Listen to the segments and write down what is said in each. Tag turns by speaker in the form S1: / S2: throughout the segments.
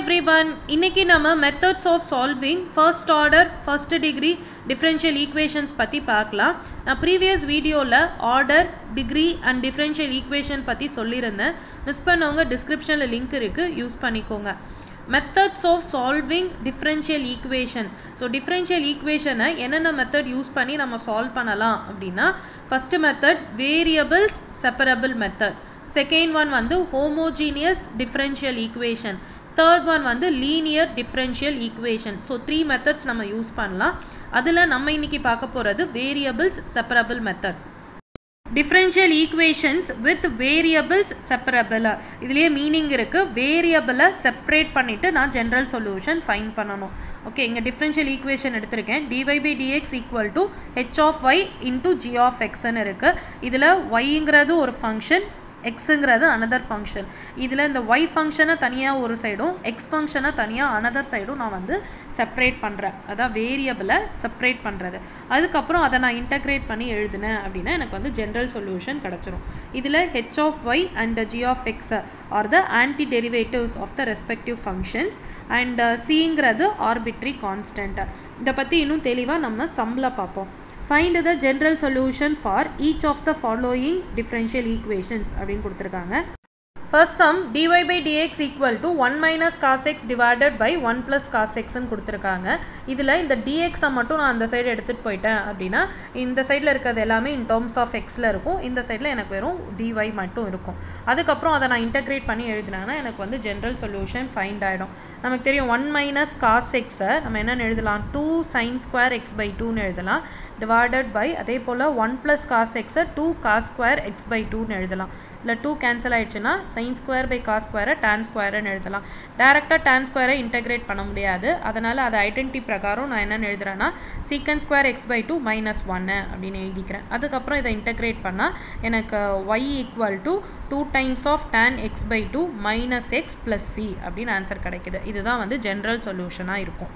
S1: every everyone இன்னைக்கு நம்ம methods of solving first order first degree differential equations பற்றி பார்க்கலாம் நான் ப்ரீவியஸ் வீடியோவில் order degree and differential equation பற்றி சொல்லியிருந்தேன் மிஸ் பண்ணவங்க டிஸ்கிரிப்ஷனில் லிங்க் இருக்குது யூஸ் பண்ணிக்கோங்க methods of solving differential equation so differential ஈக்குவேஷனை என்னென்ன மெத்தட் யூஸ் பண்ணி நம்ம சால்வ் பண்ணலாம் அப்படின்னா first method variables separable method second one வந்து homogeneous differential equation third one வந்து linear differential equation so three methods நம்ம யூஸ் பண்ணலாம் அதில் நம்ம இன்னைக்கு பார்க்க போகிறது variables separable method differential equations with variables separable இதுலேயே மீனிங் இருக்குது வேரியபிளை செப்பரேட் பண்ணிவிட்டு நான் ஜென்ரல் சொல்யூஷன் ஃபைன் பண்ணணும் ஓகே இங்கே டிஃப்ரென்ஷியல் ஈக்குவேஷன் எடுத்திருக்கேன் d y by d x equal to h of y into g of எக்ஸ்ன்னு இருக்குது இதில் ஒய்ங்கிறது ஒரு ஃபங்க்ஷன் எக்ஸுங்கிறது அனதர் ஃபங்க்ஷன் இதில் இந்த ஒய் ஃபங்க்ஷனை தனியாக ஒரு சைடும் எக்ஸ் ஃபங்க்ஷனை தனியாக அனதர் சைடும் நான் வந்து செப்பரேட் பண்ணுறேன் அதான் வேரியபிளை செப்பரேட் பண்ணுறது அதுக்கப்புறம் அதை நான் இன்டகிரேட் பண்ணி எழுதினேன் அப்படின்னா எனக்கு வந்து ஜென்ரல் சொல்யூஷன் கிடச்சிரும் இதில் h of y and g of x are the anti derivatives of the respective functions and சிங்கிறது ஆர்பிட்ரி கான்ஸ்டன்ட் இதை பற்றி இன்னும் தெளிவாக நம்ம சம்மில் பார்ப்போம் find the general solution for each of the following differential equations அப்படின்னு கொடுத்துருக்காங்க first sum dy by dx equal to 1 minus cos x divided by 1 plus cos x ன்னு கொடுத்துருக்காங்க இதில் இந்த dx மட்டும் நான் அந்த சைடு எடுத்துகிட்டு போயிட்டேன் அப்படின்னா இந்த சைடில் இருக்கிறது எல்லாமே இன் டேர்ம்ஸ் ஆஃப் எக்ஸில் இருக்கும் இந்த சைடில் எனக்கு வெறும் dy மட்டும் இருக்கும் அதுக்கப்புறம் அதை நான் இன்டகிரேட் பண்ணி எழுதினேன்னா எனக்கு வந்து ஜென்ரல் சொல்யூஷன் ஃபைண்ட் ஆகிடும் நமக்கு தெரியும் ஒன் மைனஸ் காஸ் எக்ஸை நம்ம என்னென்னு எழுதலாம் two sine square x by டூன்னு எழுதலாம் டிவைடட் பை அதே போல் ஒன் ப்ளஸ் காஸ் எக்ஸை two cos square x by டூன்னு எழுதலாம் இல்லை டூ கேன்சல் ஆயிடுச்சுன்னா சைன் ஸ்கொயர் பை காஸ் ஸ்கொயரை டேன் ஸ்கொயர்னு எழுதலாம் டேரெக்டாக டேன் ஸ்கொயரை இன்டகிரேட் பண்ண முடியாது அதனால் அது ஐடென்டி பிரகாரம் நான் என்னென்னு எழுதுறேன்னா secant square x by two minus ஒன்னு அப்படின்னு எழுதிக்கிறேன் அதுக்கப்புறம் இதை இன்டகிரேட் பண்ணால் எனக்கு y equal to two times of tan x by two minus x plus c அப்படின்னு ஆன்சர் கிடைக்குது இதுதான் வந்து ஜென்ரல் சொல்யூஷனாக இருக்கும்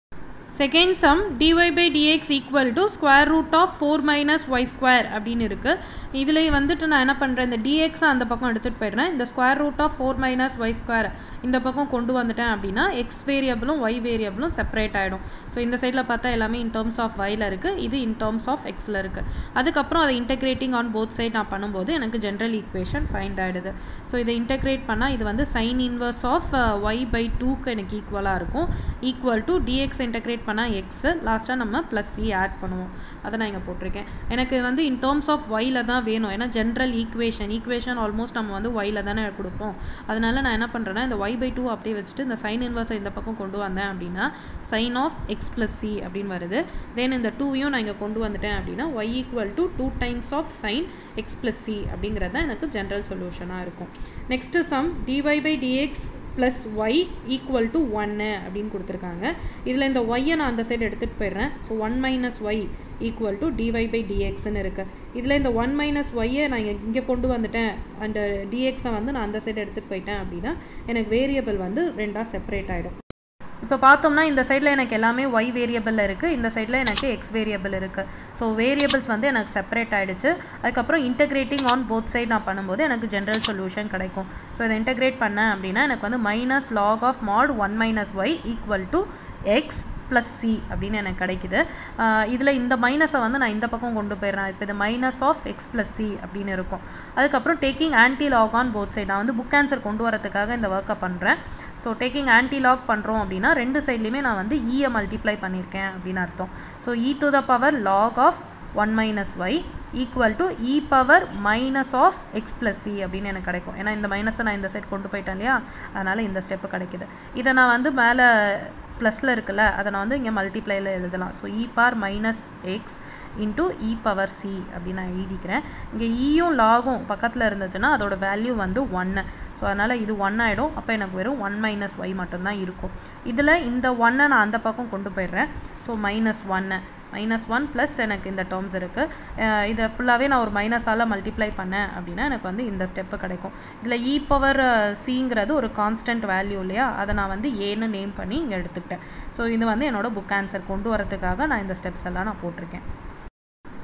S1: second sum dy by dx equal to square root of 4 minus y square அப்படின்னு இருக்குது இதில் வந்துட்டு நான் என்ன பண்ணுறேன் இந்த dx அந்த பக்கம் எடுத்துகிட்டு போயிடுறேன் இந்த square root of four minus y square இந்த பக்கம் கொண்டு வந்துட்டேன் அப்படின்னா எக்ஸ் வேரியபிளும் ஒய் வேரியபிளும் செப்பரேட் ஆகிடும் ஸோ இந்த சைடில் பார்த்தா எல்லாமே இன் டேர்ம்ஸ் ஆஃப் ஒயில் இருக்குது இது இன் டேர்ம்ஸ் ஆஃப் எக்ஸில் இருக்குது அதுக்கப்புறம் அதை இன்டெகிரேட்டிங் ஆன் போத் சைட் நான் பண்ணும்போது எனக்கு ஜென்ரல் ஈக்குவேஷன் ஃபைண்ட் ஆகிடுது ஸோ இதை இன்டெகிரேட் பண்ணால் இது வந்து sine inverse of y by டூக்கு எனக்கு ஈக்குவலாக இருக்கும் ஈக்குவல் டு டிஎக்ஸ் இன்டெகிரேட் பண்ணால் எக்ஸு லாஸ்ட்டாக நம்ம ப்ளஸ் சி ஆட் பண்ணுவோம் அதை நான் இங்கே போட்டிருக்கேன் எனக்கு வந்து இன் டேர்ம்ஸ் ஆஃப் ஒயில் தான் வேணும் ஏன்னா ஜென்ரல் ஈக்குவேஷன் ஈக்குவேஷன் ஆல்மோஸ்ட் நம்ம வந்து ஒயில் தானே கொடுப்போம் அதனால நான் என்ன பண்ணுறேன்னா இந்த ஒய் பை டூ அப்படியே வச்சுட்டு இந்த சைன் இன்வர்ஸை இந்த பக்கம் கொண்டு வந்தேன் அப்படின்னா sine of x plus c அப்படின்னு வருது தென் இந்த டூவையும் நான் இங்கே கொண்டு வந்துட்டேன் அப்படின்னா y equal to two times of sine x plus c அப்படிங்கிறது தான் எனக்கு ஜென்ரல் சொல்யூஷனாக இருக்கும் next sum d y by d x plus y equal to ஒன்று அப்படின்னு கொடுத்துருக்காங்க இதில் இந்த ஒய்யை நான் அந்த சைடு எடுத்துகிட்டு போயிடுறேன் so one minus y equal to d y by டிஎக்ஸ்னு இருக்குது இதில் இந்த ஒன் மைனஸ் ஒய்யை நான் இங்கே கொண்டு வந்துட்டேன் அந்த டிஎக்ஸை வந்து நான் அந்த சைடு எடுத்துகிட்டு போயிட்டேன் அப்படின்னா எனக்கு வேரியபிள் வந்து ரெண்டாக செப்பரேட் ஆகிடும் இப்போ பார்த்தோம்னா இந்த சைடில் எனக்கு எல்லாமே ஒய் வேரியபிளில் இருக்குது இந்த சைடில் எனக்கு எக்ஸ் வேரியபிள் இருக்குது ஸோ வேரியபிள்ஸ் வந்து எனக்கு செப்பரேட் ஆகிடுச்சு அதுக்கப்புறம் இன்டகிரேட்டிங் ஆன் போத் சைட் நான் பண்ணும்போது எனக்கு ஜென்ரல் சொல்யூஷன் கிடைக்கும் ஸோ இதை இன்டகிரேட் பண்ணேன் அப்படின்னா எனக்கு வந்து minus log of mod one minus y equal to x plus c அப்படின்னு எனக்கு கிடைக்குது இதில் இந்த மைனஸை வந்து நான் இந்த பக்கம் கொண்டு போயிடுறேன் இப்போ இது minus of x plus c அப்படின்னு இருக்கும் அதுக்கப்புறம் taking anti log on both side நான் வந்து புக் ஆன்சர் கொண்டு வரதுக்காக இந்த ஒர்க்கை பண்ணுறேன் ஸோ டேக்கிங் ஆன்டி லாக் பண்ணுறோம் அப்படின்னா ரெண்டு சைட்லேயுமே நான் வந்து இயை மல்டிப்ளை பண்ணியிருக்கேன் அப்படின்னு அர்த்தம் so e to the power log of one minus y equal to e power minus of x plus c அப்படின்னு எனக்கு கிடைக்கும் ஏன்னா இந்த மைனஸை நான் இந்த சைட் கொண்டு போயிட்டேன் இல்லையா அதனால் இந்த ஸ்டெப்பு கிடைக்குது இதை நான் வந்து மேலே ப்ளஸில் இருக்குல்ல அதை நான் வந்து இங்கே மல்டிப்ளையில் எழுதலாம் so e power minus x into e power c அப்படின்னு நான் எழுதிக்கிறேன் இங்கே ஈயும் லாகும் பக்கத்தில் இருந்துச்சுன்னா அதோட வேல்யூ வந்து ஒன்று ஸோ அதனால் இது ஒன் ஆகிடும் அப்போ எனக்கு வெறும் ஒன் மைனஸ் ஒய் மட்டும்தான் இருக்கும் இதில் இந்த ஒன்னை நான் அந்த பக்கம் கொண்டு போயிடுறேன் ஸோ மைனஸ் ஒன்று மைனஸ் ஒன் ப்ளஸ் எனக்கு இந்த டேர்ம்ஸ் இருக்குது இதை ஃபுல்லாகவே நான் ஒரு மைனஸால் மல்டிப்ளை பண்ணேன் அப்படின்னா எனக்கு வந்து இந்த ஸ்டெப்பு கிடைக்கும் இதில் இ பவர் சிங்கிறது ஒரு கான்ஸ்டன்ட் வேல்யூ இல்லையா அதை நான் வந்து ஏன்னு நேம் பண்ணி இங்கே எடுத்துக்கிட்டேன் ஸோ இது வந்து என்னோட புக் ஆன்சர் கொண்டு வரதுக்காக நான் இந்த ஸ்டெப்ஸ் எல்லாம் நான் போட்டிருக்கேன்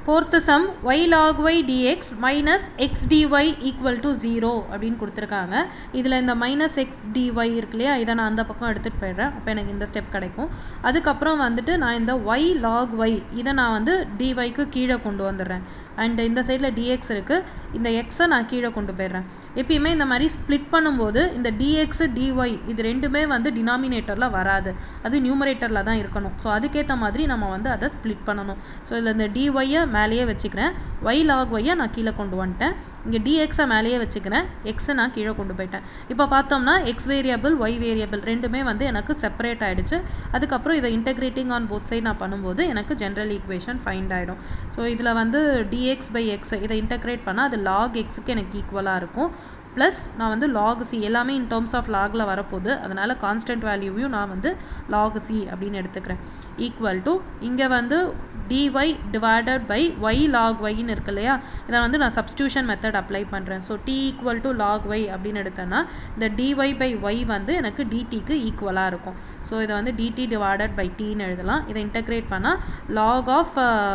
S1: fourth sum y log y dx minus x dy equal to zero அப்படின்னு கொடுத்துருக்காங்க இதில் இந்த மைனஸ் எக்ஸ் டிஒய் இருக்கு இல்லையா இதை நான் அந்த பக்கம் எடுத்துகிட்டு போயிடுறேன் அப்போ எனக்கு இந்த ஸ்டெப் கிடைக்கும் அதுக்கப்புறம் வந்துட்டு நான் இந்த ஒய் லாக் ஒய் இதை நான் வந்து டிஒய்க்கு கீழே கொண்டு வந்துடுறேன் அண்ட் இந்த சைடில் டிஎக்ஸ் இருக்குது இந்த எக்ஸை நான் கீழே கொண்டு போயிடுறேன் எப்பயுமே இந்த மாதிரி ஸ்ப்ளிட் பண்ணும்போது இந்த டிஎக்ஸ் டிஒய் இது ரெண்டுமே வந்து டினாமினேட்டரில் வராது அது நியூமரேட்டரில் தான் இருக்கணும் ஸோ அதுக்கேற்ற மாதிரி நம்ம வந்து அதை ஸ்ப்ளிட் பண்ணணும் ஸோ இதில் இந்த டிஒய்யை மேலேயே வச்சுக்கிறேன் ஒய் லாக் ஒய்யை நான் கீழே கொண்டு வந்துட்டேன் இங்கே டிஎக்ஸை மேலேயே வச்சுக்கிறேன் எக்ஸை நான் கீழே கொண்டு போயிட்டேன் இப்போ பார்த்தோம்னா எக்ஸ் வேரியபிள் ஒய் வேரியபிள் ரெண்டுமே வந்து எனக்கு செப்பரேட் ஆகிடுச்சு அதுக்கப்புறம் இதை இன்டெகிரேட்டிங் ஆன் போத் சைட் நான் பண்ணும்போது எனக்கு ஜென்ரல் ஈக்குவேஷன் ஃபைண்ட் ஆகிடும் ஸோ இதில் வந்து டிஎக்ஸ் பை எக்ஸ் இதை இன்டெகிரேட் பண்ணால் அது லாக் எக்ஸுக்கு எனக்கு ஈக்குவலாக இருக்கும் ப்ளஸ் நான் வந்து லாக் சி எல்லாமே இன் டேர்ம்ஸ் ஆஃப் லாகில் வரப்போகுது அதனால் கான்ஸ்டன்ட் வேல்யூவையும் நான் வந்து லாக் சி அப்படின்னு எடுத்துக்கிறேன் ஈக்குவல் டு இங்கே வந்து dy divided by y log ஒய்ன்னு இருக்கு இல்லையா இதை வந்து நான் சப்ஸ்டியூஷன் மெத்தட் அப்ளை பண்ணுறேன் so t equal to log y அப்படின்னு எடுத்தேன்னா இந்த டிஒய் பை ஒய் வந்து எனக்கு டிடிக்கு ஈக்குவலாக இருக்கும் ஸோ இதை வந்து டிடி டிவைடட் பை டீன்னு எழுதலாம் இதை இன்டகிரேட் பண்ணால் லாக் ஆஃப்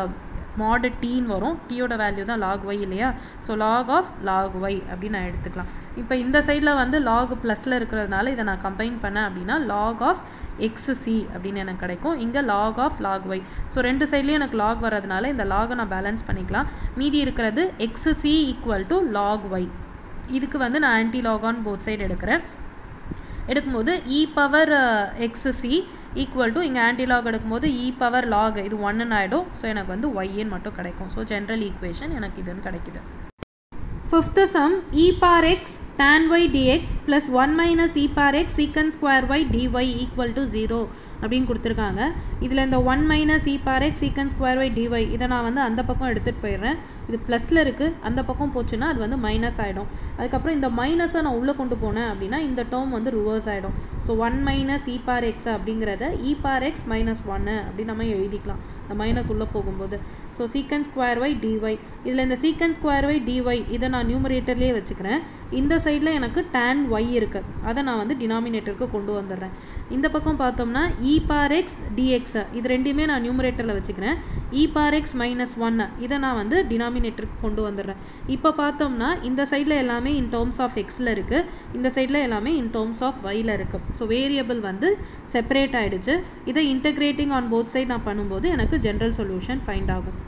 S1: மாடு டீன்னு வரும் டீயோட வேல்யூ தான் லாக் ஒய் இல்லையா so log of log y அப்படின்னு நான் எடுத்துக்கலாம் இப்போ இந்த சைடில் வந்து லாக் ப்ளஸில் இருக்கிறதுனால இதை நான் கம்பைன் பண்ணேன் அப்படின்னா லாக் ஆஃப் எக்ஸ் சி அப்படின்னு எனக்கு கிடைக்கும் இங்கே log of log y so ரெண்டு சைட்லேயும் எனக்கு லாக் வரதுனால இந்த லாகை நான் பேலன்ஸ் பண்ணிக்கலாம் மீதி இருக்கிறது x c equal to log y இதுக்கு வந்து நான் anti log on both side எடுக்கிறேன் எடுக்கும்போது e power x c equal to இங்கே ஆன்டிலாக் எடுக்கும்போது இ பவர் லாக் இது ஒன்றுன்னு ஆகிடும் ஸோ எனக்கு வந்து ஒய்ன்னு மட்டும் கிடைக்கும் ஸோ ஜென்ரல் ஈக்குவேஷன் எனக்கு இதுன்னு கிடைக்குது fifth sum e power x tan y dx plus one minus e power x secant square y dy equal to zero அப்படின்னு கொடுத்துருக்காங்க இதில் இந்த one minus e power x secant square y dy இதை நான் வந்து அந்த பக்கம் எடுத்துகிட்டு போயிடுறேன் இது ப்ளஸில் இருக்குது அந்த பக்கம் போச்சுன்னா அது வந்து மைனஸ் ஆகிடும் அதுக்கப்புறம் இந்த மைனஸை நான் உள்ளே கொண்டு போனேன் அப்படின்னா இந்த டேர்ம் வந்து ரிவர்ஸ் ஆகிடும் so one minus e power x அப்படிங்கிறத இ பார் எக்ஸ் மைனஸ் ஒன்று அப்படின்னு நம்ம எழுதிக்கலாம் இந்த மைனஸ் உள்ளே போகும்போது ஸோ சீக்கன் ஸ்கொயர் ஒய் டிஒய் இதில் இந்த சீக்கன் ஸ்கொயர் ஒய் டிஒய் இதை நான் நியூமரேட்டர்லேயே வச்சுக்கிறேன் இந்த சைடில் எனக்கு டேன் ஒய் இருக்குது அதை நான் வந்து டினாமினேட்டருக்கு கொண்டு வந்துடுறேன் இந்த பக்கம் பார்த்தோம்னா இ பார் எக்ஸ் டிஎக்ஸ் இது ரெண்டையுமே நான் நியூமரேட்டரில் வச்சுக்கிறேன் இ பார் எக்ஸ் மைனஸ் ஒன்று இதை நான் வந்து டினாமினேட்டருக்கு கொண்டு வந்துடுறேன் இப்போ பார்த்தோம்னா இந்த சைடில் எல்லாமே இன் டேர்ம்ஸ் ஆஃப் எக்ஸில் இருக்குது இந்த சைடில் எல்லாமே இன் டேர்ம்ஸ் ஆஃப் ஒயில் இருக்குது ஸோ வேரியபிள் வந்து செப்பரேட் ஆகிடுச்சு இதை இன்டெகிரேட்டிங் ஆன் போத் சைட் நான் பண்ணும்போது எனக்கு ஜென்ரல் சொல்யூஷன் ஃபைண்ட் ஆகும்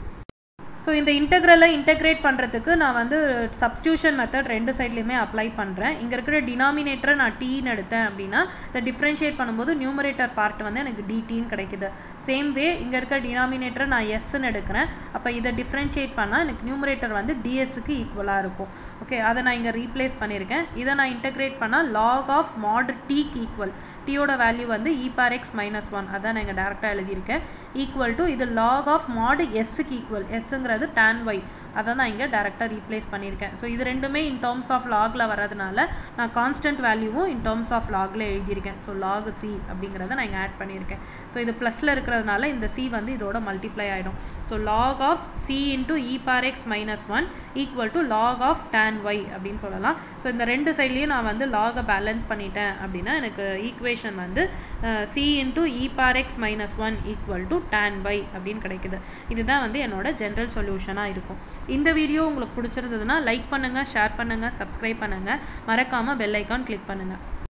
S1: ஸோ இந்த இன்டெக்ரலை இன்டெகிரேட் பண்ணுறதுக்கு நான் வந்து சப்ஸ்டியூஷன் மெத்தட் ரெண்டு சைட்லேயுமே அப்ளை பண்ணுறேன் இங்கே இருக்கிற டினாமினேட்டரை நான் டீன்னு எடுத்தேன் அப்படின்னா இதை டிஃப்ரென்ஷியேட் பண்ணும்போது நியூமரேட்டர் பார்ட் வந்து எனக்கு டிடின்னு கிடைக்குது சேம் வே இங்கே இருக்க டினாமினேட்டரை நான் எஸ்ன்னு எடுக்கிறேன் அப்போ இதை டிஃப்ரென்ஷியேட் பண்ணால் எனக்கு நியூமரேட்டர் வந்து டிஎஸ்க்கு ஈக்குவலாக இருக்கும் ஓகே அதை நான் இங்கே ரீப்ளேஸ் பண்ணியிருக்கேன் இதை நான் இன்டெகிரேட் பண்ணால் லாக் ஆஃப் மாட் டீக்கு ஈக்குவல் டீயோட வேல்யூ வந்து e power x minus one அதான் நான் இங்கே டேரெக்டாக எழுதியிருக்கேன் ஈக்குவல் டு இது லாக் ஆஃப் மாடு எஸ்ஸுக்கு ஈக்குவல் எஸ்ஸுங்கிறது டேன் ஒய் அதை நான் இங்கே டேரெக்டாக ரீப்ளேஸ் பண்ணியிருக்கேன் ஸோ இது ரெண்டுமே இன் டேர்ம்ஸ் ஆஃப் லாகில் வரதுனால நான் கான்ஸ்டன்ட் வேல்யூவும் இன் டேர்ம்ஸ் ஆஃப் லாகில் எழுதியிருக்கேன் ஸோ லாக் சி அப்படிங்கிறத நான் இங்கே ஆட் பண்ணியிருக்கேன் ஸோ இது ப்ளஸில் இருக்கிறதுனால இந்த சி வந்து இதோட மல்டிப்ளை ஆகிடும் so log of c into e power x minus one equal to log of tan y அப்படின்னு சொல்லலாம் ஸோ இந்த ரெண்டு சைட்லேயும் நான் வந்து லாகை பேலன்ஸ் பண்ணிட்டேன் அப்படின்னா எனக்கு ஈக்குவேஷன் வந்து c into e power x minus one equal to tan y அப்படின்னு கிடைக்குது இதுதான் வந்து என்னோட ஜென்ரல் சொல்யூஷனாக இருக்கும் இந்த வீடியோ உங்களுக்கு பிடிச்சிருந்ததுன்னா லைக் பண்ணுங்கள் ஷேர் பண்ணுங்கள் சப்ஸ்கிரைப் பண்ணுங்கள் மறக்காமல் பெல் ஐக்கான் கிளிக் பண்ணுங்கள்